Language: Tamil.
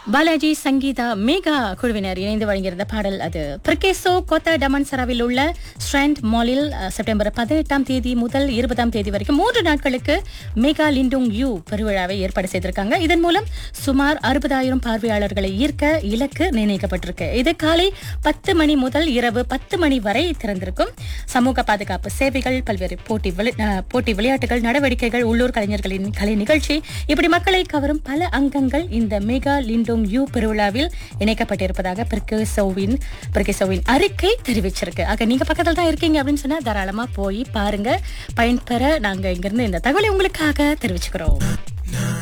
பாலாஜி சங்கீதா மேகா குழுவினர் இணைந்து வழங்கியிருந்த பாடல் அது பிரகேசோ கோத்தா டமன்சராவில் உள்ள ஸ்ட்ராண்ட் மாலில் அஹ், செப்டம்பர் பதினெட்டாம் தேதி முதல் இருபதாம் தேதி வரைக்கும் மூன்று நாட்களுக்கு மேகா லிண்டுங் யூ பெருவிழாவை ஏற்பாடு செய்திருக்காங்க இதன் மூலம் சுமார் அறுபதாயிரம் பார்வையாளர்களை ஈர்க்க இலக்கு நிர்ணயிக்கப்பட்டிருக்கு இது காலை பத்து மணி முதல் இரவு பத்து மணி வரை திறந்திருக்கும் சமூக பாதுகாப்பு சேவைகள் பல்வேறு போட்டி விளை- அஹ், போட்டி விளையாட்டுகள் நடவடிக்கைகள் உள்ளூர் கலைஞர்களின் கலை நிகழ்ச்சி இப்படி மக்களை கவரும் பல அங்கங்கள் இந்த மெகா லிண்டோங் யூ பெருவிழாவில் இணைக்கப்பட்டிருப்பதாக பிரிகேசோவின் பிரிகேசோவின் அறிக்கை தெரிவிச்சிருக்கு ஆக நீங்க பக்கத்துல தான் இருக்கீங்க அப்படின்னு சொன்னா தாராளமா போய் பாருங்க பயன்பெற நாங்க இங்கிருந்து இந்த தகவலை உங்களுக்காக தெரிவிச்சுக்கிறோம்